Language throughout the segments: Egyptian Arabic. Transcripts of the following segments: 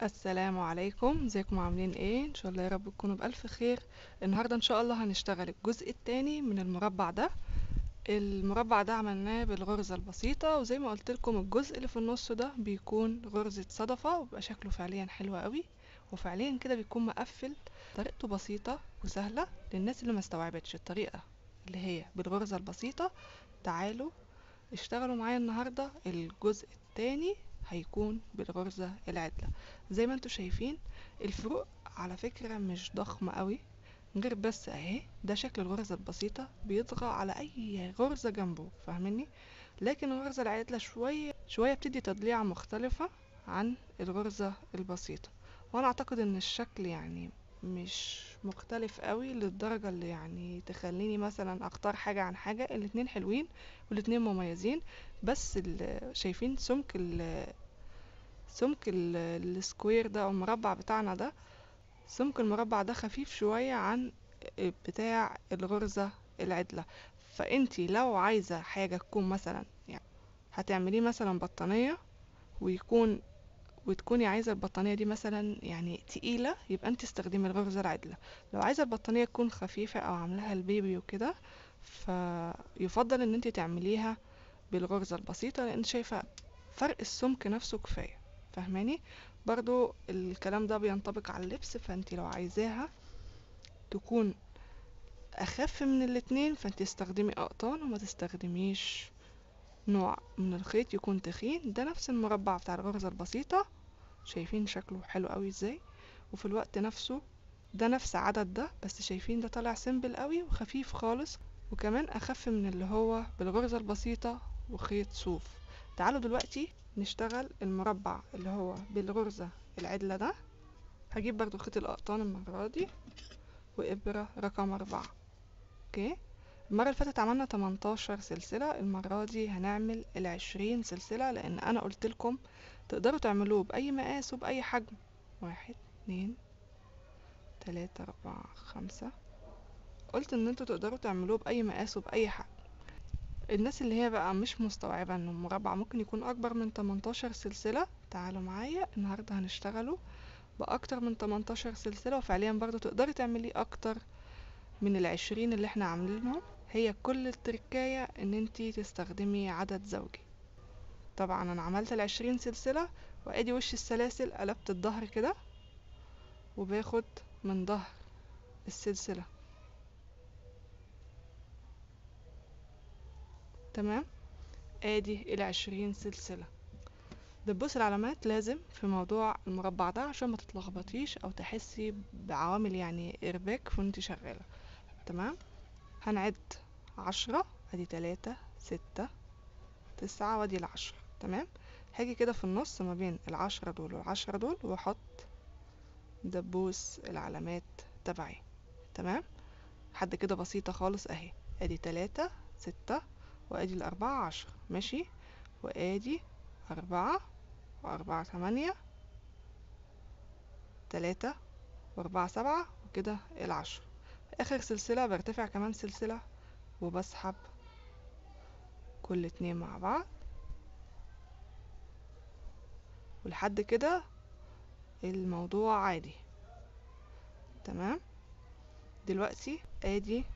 السلام عليكم ازيكم عاملين ايه ان شاء الله يا رب تكونوا بالف خير النهارده ان شاء الله هنشتغل الجزء الثاني من المربع ده المربع ده عملناه بالغرزة البسيطة وزي ما قلت لكم الجزء اللي في النص ده بيكون غرزة صدفة وبيبقى شكله فعليا حلو قوي وفعليا كده بيكون مقفل طريقته بسيطة وسهلة للناس اللي ما استوعبتش الطريقة اللي هي بالغرزة البسيطة تعالوا اشتغلوا معايا النهاردة الجزء التاني هيكون بالغرزة العدلة زي ما انتوا شايفين الفروق على فكرة مش ضخمة قوي غير بس اهي ده شكل الغرزة البسيطة بيطغى على اي غرزة جنبه فاهميني لكن الغرزة العدلة شوية شوية بتدي تضليعة مختلفة عن الغرزة البسيطة وانا اعتقد ان الشكل يعني مش مختلف قوي للدرجة اللي يعني تخليني مثلا اختار حاجة عن حاجة الاتنين حلوين والاتنين مميزين بس ال- شايفين سمك ال سمك ال- السكوير ده او المربع بتاعنا ده سمك المربع ده خفيف شوية عن بتاع الغرزة العدلة فانتي لو عايزة حاجة تكون مثلا يعني هتعمليه مثلا بطانية ويكون وتكوني عايزة البطانية دي مثلا يعني تقيلة يبقى انت استخدمي الغرزة العدلة لو عايزة البطانية تكون خفيفة او عاملاها البيبي وكده فيفضل ان انت تعمليها بالغرزة البسيطة لان شايفة فرق السمك نفسه كفاية فاهماني برضو الكلام ده بينطبق على اللبس فانت لو عايزاها تكون اخف من الاتنين فانت استخدمي اقطان وما تستخدميش نوع من الخيط يكون تخين ده نفس المربع بتاع الغرزة البسيطة شايفين شكله حلو قوي ازاي وفي الوقت نفسه ده نفس عدد ده بس شايفين ده طالع سيمبل قوي وخفيف خالص وكمان اخف من اللي هو بالغرزة البسيطة وخيط صوف تعالوا دلوقتي نشتغل المربع اللي هو بالغرزة العدلة ده هجيب برضو خيط الأقطان المرة دي وإبرة رقم أربعة اوكي المرة اللي فاتت عملنا 18 سلسلة المرة دي هنعمل العشرين سلسلة لأن أنا قلت لكم تقدروا تعملوه بأي مقاس وبأي حجم واحد اتنين تلاتة أربعة خمسة قلت إن انتوا تقدروا تعملوه بأي مقاس وبأي حجم الناس اللي هي بقى مش مستوعبة ان المربع ممكن يكون اكبر من 18 سلسلة تعالوا معايا النهاردة هنشتغلوا باكتر من 18 سلسلة وفعليا برضو تقدري تعملي اكتر من العشرين اللي احنا عاملينهم هي كل التركاية ان انتي تستخدمي عدد زوجي طبعا انا عملت العشرين سلسلة وادي وش السلاسل قلبت الظهر كده وباخد من ظهر السلسلة تمام ادي العشرين سلسلة دبوس العلامات لازم في موضوع المربع ده عشان ما تتلخبطيش او تحسي بعوامل يعني ارباك وانت شغالة تمام هنعد عشرة ادي تلاتة ستة تسعة وادي العشرة تمام هاجي كده في النص ما بين العشرة دول والعشرة دول واحط دبوس العلامات تبعي تمام حد كده بسيطة خالص اهي ادي تلاتة ستة وادي الاربعة عشرة ماشي وادي اربعة واربعة تمانية تلاتة واربعة سبعة وكده العشرة اخر سلسلة برتفع كمان سلسلة وبسحب كل اتنين مع بعض ولحد كده الموضوع عادي تمام دلوقتي ادي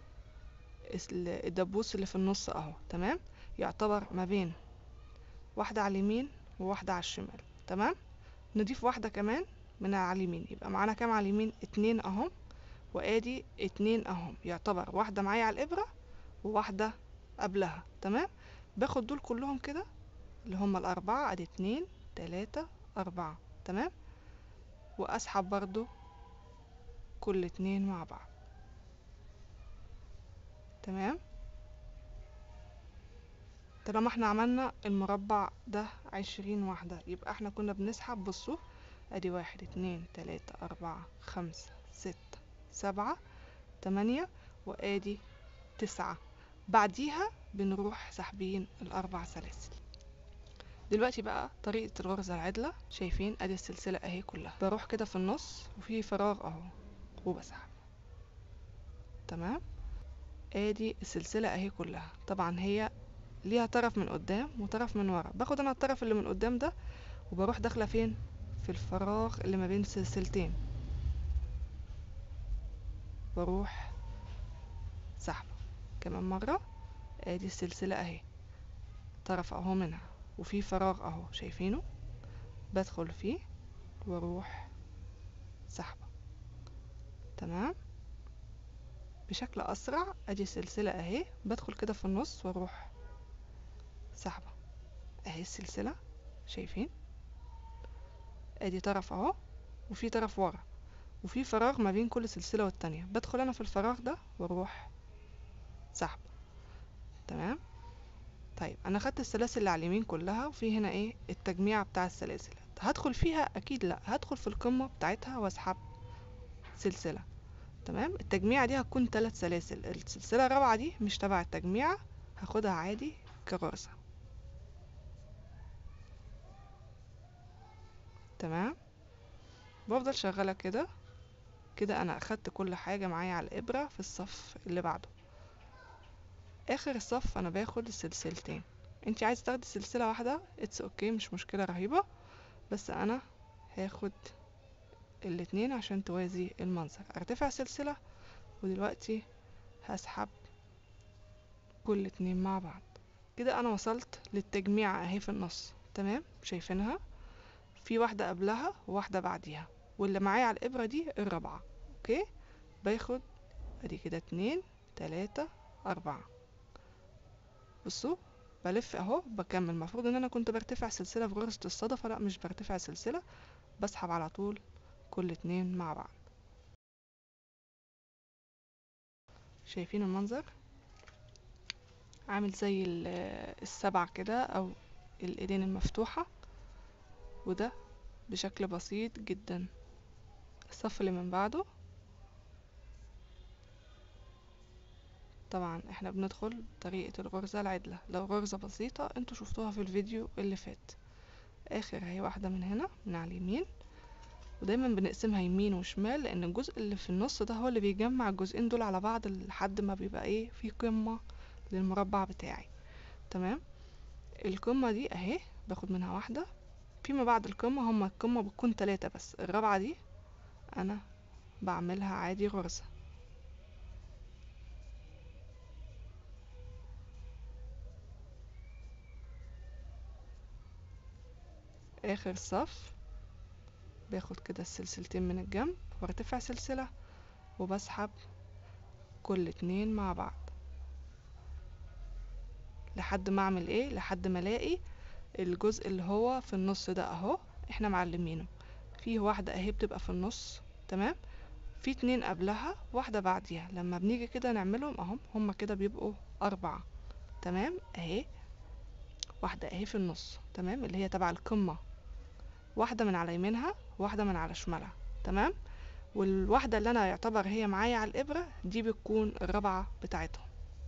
الدبوس اللي في النص اهو تمام يعتبر ما بين واحدة على اليمين وواحدة على الشمال تمام نضيف واحدة كمان من على اليمين يبقى معانا كام على اليمين اتنين اهم وادي اتنين اهم يعتبر واحدة معايا على الابرة وواحدة قبلها تمام باخد دول كلهم كده اللي هما الاربعة ادي اتنين تلاتة اربعة تمام واسحب برضو كل اتنين مع بعض تمام طالما احنا عملنا المربع ده عشرين واحدة يبقى احنا كنا بنسحب بصوا ادي واحد اتنين تلاتة اربعة خمسة ستة سبعة تمانية وادي تسعة بعديها بنروح ساحبين الاربع سلاسل دلوقتي بقى طريقة الغرزة العدلة شايفين ادي السلسلة اهي كلها بروح كده في النص وفي فراغ اهو وبسحب تمام ادي السلسلة اهي كلها طبعا هي ليها طرف من قدام وطرف من ورا باخد انا الطرف اللي من قدام ده وبروح داخله فين في الفراغ اللي ما بين سلسلتين واروح سحبه كمان مرة ادي السلسلة اهي طرف اهو منها وفي فراغ اهو شايفينه بدخل فيه واروح سحبه تمام بشكل اسرع ادي السلسلة اهي بدخل كده في النص واروح سحبه اهي السلسلة شايفين ادي طرف اهو وفي طرف ورا وفي فراغ ما بين كل سلسلة والتانية بدخل انا في الفراغ ده واروح سحبه تمام طيب انا خدت السلاسل اللي على اليمين كلها وفي هنا ايه التجميع بتاع السلاسل هدخل فيها اكيد لا هدخل في القمة بتاعتها واسحب سلسلة تمام التجميعة دي هتكون ثلاث سلاسل السلسلة الرابعة دي مش تبع التجميعة هاخدها عادي كغرزة تمام بفضل شغالة كده كده انا اخدت كل حاجة معايا على الابرة في الصف اللي بعده اخر الصف انا باخد السلسلتين انتي عايز تاخدي سلسلة واحدة اتس اوكي مش مشكلة رهيبة بس انا هاخد الاتنين عشان توازي المنظر ارتفع سلسلة ودلوقتي هسحب كل اتنين مع بعض كده انا وصلت للتجميع اهي في النص تمام شايفينها في واحدة قبلها وواحدة بعديها واللي معايا على الابرة دي الرابعة اوكي باخد ادي كده اتنين تلاتة اربعة بصوا بلف اهو بكمل المفروض ان انا كنت برتفع سلسلة في غرزة الصدفة لا مش برتفع سلسلة بسحب على طول كل اتنين مع بعض شايفين المنظر عامل زي السبع كده او الايدين المفتوحة وده بشكل بسيط جدا الصف اللي من بعده طبعا احنا بندخل بطريقة الغرزة العدلة لو غرزة بسيطة انتوا شفتوها في الفيديو اللي فات اخر هي واحدة من هنا من على اليمين ودايما بنقسمها يمين وشمال لان الجزء اللي في النص ده هو اللي بيجمع الجزئين دول على بعض لحد ما بيبقى ايه في قمة للمربع بتاعي تمام القمة دي اهي باخد منها واحدة فيما بعد القمة هما القمة بتكون تلاتة بس الرابعة دي انا بعملها عادي غرزة اخر صف باخد كده السلسلتين من الجنب وارتفع سلسلة وبسحب كل اتنين مع بعض لحد ما اعمل ايه لحد ما الاقي الجزء اللي هو في النص ده اهو احنا معلمينه فيه واحدة اهي بتبقى في النص تمام في اتنين قبلها واحدة بعديها لما بنيجي كده نعملهم اهم هما كده بيبقوا اربعة تمام اهي واحدة اهي في النص تمام اللي هي تبع القمة واحدة من على يمينها واحدة من على شمالها تمام والواحدة اللي انا يعتبر هي معايا على الابرة دي بتكون الرابعة بتاعتهم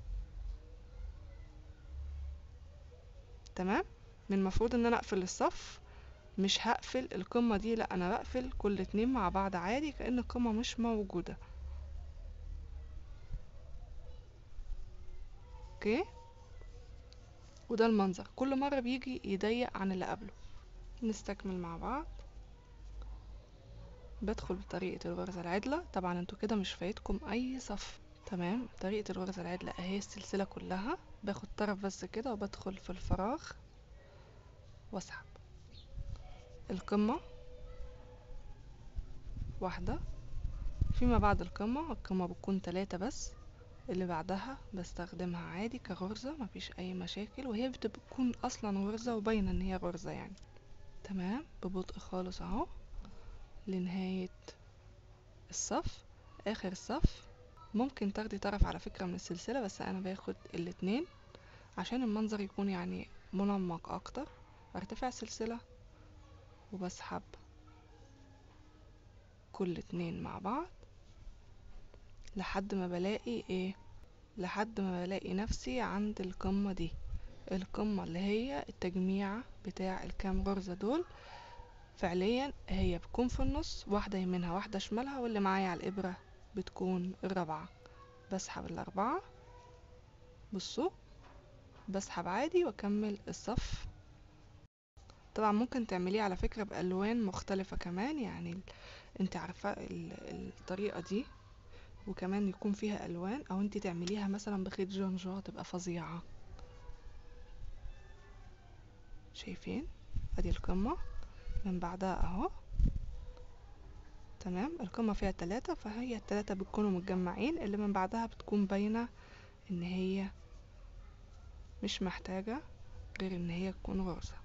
تمام من المفروض ان انا اقفل الصف مش هقفل القمة دي لا انا بقفل كل اتنين مع بعض عادي كأن القمة مش موجودة اوكي وده المنظر كل مرة بيجي يضيق عن اللي قبله نستكمل مع بعض بدخل بطريقة الغرزة العدلة طبعا انتوا كده مش فايتكم اي صف تمام طريقة الغرزة العدلة اهي السلسلة كلها باخد طرف بس كده وبدخل في الفراغ واسحب القمة واحدة فيما بعد القمة القمة بتكون تلاتة بس اللي بعدها بستخدمها عادي كغرزة مفيش اي مشاكل وهي بتكون اصلا غرزة وباينة ان هي غرزة يعني تمام ببطء خالص اهو لنهاية الصف اخر الصف ممكن تاخدي طرف على فكرة من السلسلة بس انا باخد الاتنين عشان المنظر يكون يعني منمق اكتر ارتفع سلسلة وبسحب كل اتنين مع بعض لحد ما بلاقي ايه لحد ما بلاقي نفسي عند القمة دي القمة اللي هي التجميع بتاع الكام غرزة دول فعليا هي بتكون في النص واحدة يمينها واحدة شمالها واللي معايا على الإبرة بتكون الرابعة بسحب الأربعة بصوا بسحب عادي واكمل الصف طبعا ممكن تعمليه على فكرة بألوان مختلفة كمان يعني ال- انت عارفة ال- الطريقة دي وكمان يكون فيها ألوان أو انت تعمليها مثلا بخيط جونجو هتبقى فظيعة شايفين ادي القمة من بعدها اهو تمام القمة فيها تلاتة فهي التلاتة بتكونوا متجمعين اللي من بعدها بتكون باينة ان هي مش محتاجة غير ان هي تكون غرزة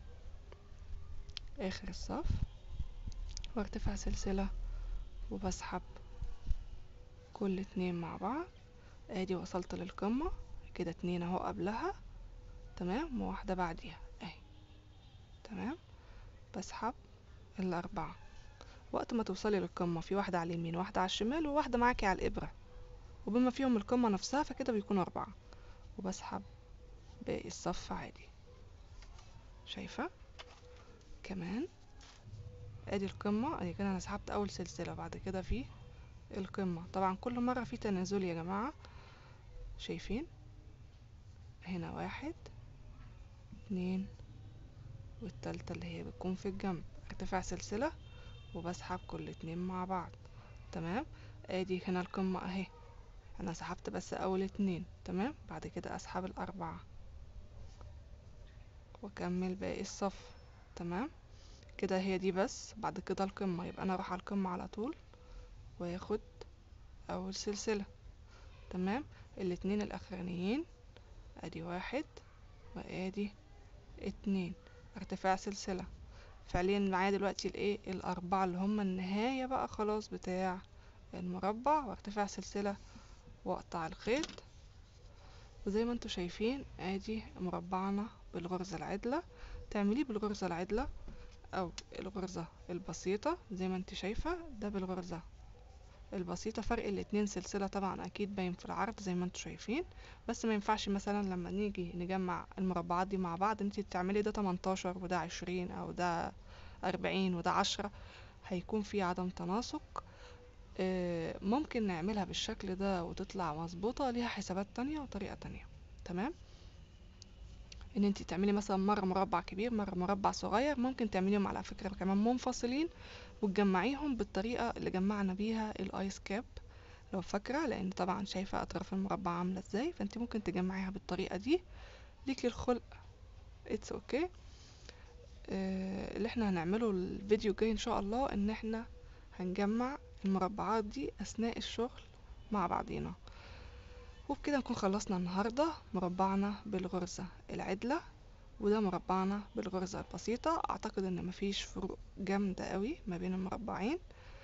اخر الصف وارتفع سلسلة وبسحب كل اتنين مع بعض ادي وصلت للقمة كده اتنين اهو قبلها تمام وواحدة بعديها اهي تمام بسحب الاربعة وقت ما توصلي للقمة في واحدة على اليمين واحدة على الشمال وواحدة معاكي على الإبرة وبما فيهم القمة نفسها فكده بيكونوا أربعة وبسحب باقي الصف عادي شايفة كمان ادي القمة ادي كده انا سحبت اول سلسلة بعد كده في القمة طبعا كل مرة في تنازل يا جماعة شايفين هنا واحد اتنين والتالتة اللي هي بتكون في الجنب ارتفاع سلسلة وبسحب كل اتنين مع بعض تمام ادي هنا القمة اهي انا سحبت بس اول اتنين تمام بعد كده اسحب الاربعة واكمل باقي الصف تمام كده هي دي بس بعد كده القمة يبقى انا اروح على القمة على طول واخد اول سلسلة تمام الاتنين الاخرانيين ادي واحد وادي اتنين ارتفاع سلسلة فعليا معايا دلوقتي الايه الاربعة اللي هما النهاية بقى خلاص بتاع المربع وارتفاع سلسلة واقطع الخيط وزي ما انتوا شايفين ادي مربعنا بالغرزة العدلة تعمليه بالغرزة العدلة او الغرزة البسيطة زي ما انت شايفة ده بالغرزة البسيطة فرق الاتنين سلسلة طبعا اكيد باين في العرض زي ما انتوا شايفين بس ما ينفعش مثلا لما نيجي نجمع المربعات دي مع بعض انت تعملي ده 18 وده 20 او ده 40 وده 10 هيكون في عدم تناسق آه، ممكن نعملها بالشكل ده وتطلع مظبوطة ليها حسابات تانية وطريقة تانية تمام ان انت تعملي مثلا مرة مربع كبير مرة مربع صغير ممكن تعمليهم على فكرة كمان منفصلين وتجمعيهم بالطريقة اللي جمعنا بيها الايس كاب لو فاكرة لان طبعا شايفة اطراف المربع عاملة ازاي فانت ممكن تجمعيها بالطريقة دي ليكي الخلق اتس اوكي okay. اللي احنا هنعمله الفيديو الجاي ان شاء الله ان احنا هنجمع المربعات دي اثناء الشغل مع بعضينا وبكده نكون خلصنا النهاردة مربعنا بالغرزة العدلة وده مربعنا بالغرزة البسيطة اعتقد ان مفيش فروق جامدة قوي ما بين المربعين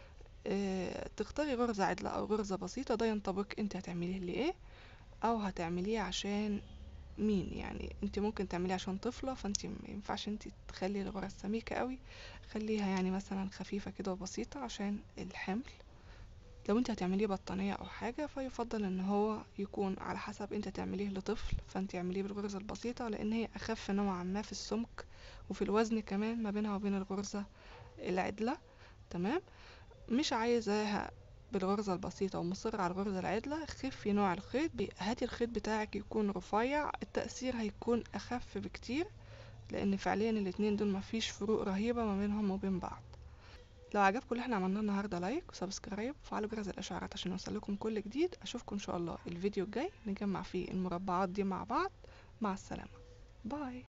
اه تختاري غرزة عدلة او غرزة بسيطة ده ينطبق انت هتعمليه لايه او هتعمليه عشان مين يعني انت ممكن تعمليه عشان طفلة فانت ما ينفعش انت تخلي الغرز سميكة قوي خليها يعني مثلا خفيفة كده وبسيطة عشان الحمل لو انت هتعمليه بطانية او حاجة فيفضل ان هو يكون على حسب انت تعمليه لطفل فانت اعمليه بالغرزة البسيطة لان هي اخف نوعا ما في السمك وفي الوزن كمان ما بينها وبين الغرزة العدلة تمام مش عايزاها بالغرزة البسيطة ومصر على الغرزة العدلة خفي نوع الخيط هاتي الخيط بتاعك يكون رفيع التأثير هيكون أخف بكتير لأن فعليا الاتنين دول مفيش فروق رهيبة ما بينهم وبين بعض لو عجبكم اللي احنا عملناه النهارده لايك وسبسكرايب وفعلوا جرس الاشعارات عشان يوصلكم كل جديد اشوفكم ان شاء الله الفيديو الجاي نجمع فيه المربعات دي مع بعض مع السلامه باي